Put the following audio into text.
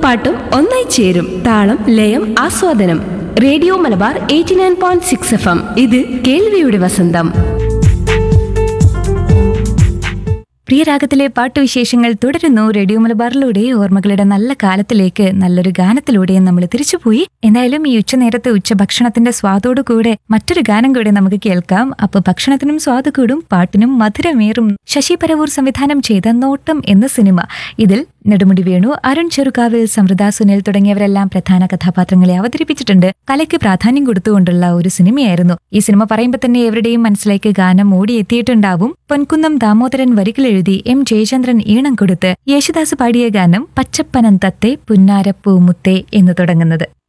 പാട്ടും ഒന്നായി ചേരും താളം ലയം ആസ്വാദനം radio Malabar eighty nine point six F M ഇത് കേൾവിയുടെ വസന്തം പ്രിയരാഗത്തിലെ പാട്ടുവിശേഷങ്ങൾ തുടരുന്നു റേഡിയോ മലബാറിലൂടെ ഓർമ്മകളുടെ നല്ല കാലത്തിലേക്ക് നല്ലൊരു ഗാനത്തിലൂടെ നമ്മൾ തിരിച്ചുപോയി എന്തായാലും ഈ ഉച്ചനേരത്തെ ഉച്ചഭക്ഷണത്തിന്റെ സ്വാദോടു കൂടെ മറ്റൊരു ഗാനം കൂടെ നമുക്ക് കേൾക്കാം അപ്പൊ ഭക്ഷണത്തിനും സ്വാദ് കൂടും പാട്ടിനും മധുരമേറും ശശി പരവൂർ സംവിധാനം ചെയ്ത നോട്ടം എന്ന സിനിമ ഇതിൽ നെടുമുടി വേണു അരുൺ ചെറുകാവിൽ സമൃദ്ധ സുനിൽ തുടങ്ങിയവരെല്ലാം പ്രധാന കഥാപാത്രങ്ങളെ അവതരിപ്പിച്ചിട്ടുണ്ട് കലയ്ക്ക് പ്രാധാന്യം കൊടുത്തുകൊണ്ടുള്ള ഒരു സിനിമയായിരുന്നു ഈ സിനിമ പറയുമ്പോൾ തന്നെ എവരുടെയും മനസ്സിലേക്ക് ഗാനം ഓടിയെത്തിയിട്ടുണ്ടാവും പൊൻകുന്നം ദാമോദരൻ വരികൾ എഴുതി എം ജയചന്ദ്രൻ ഈണം കൊടുത്ത് യേശുദാസ് പാടിയ ഗാനം പച്ചപ്പനം തത്തെ പുന്നാരപ്പൂ മുത്തേ എന്ന് തുടങ്ങുന്നത്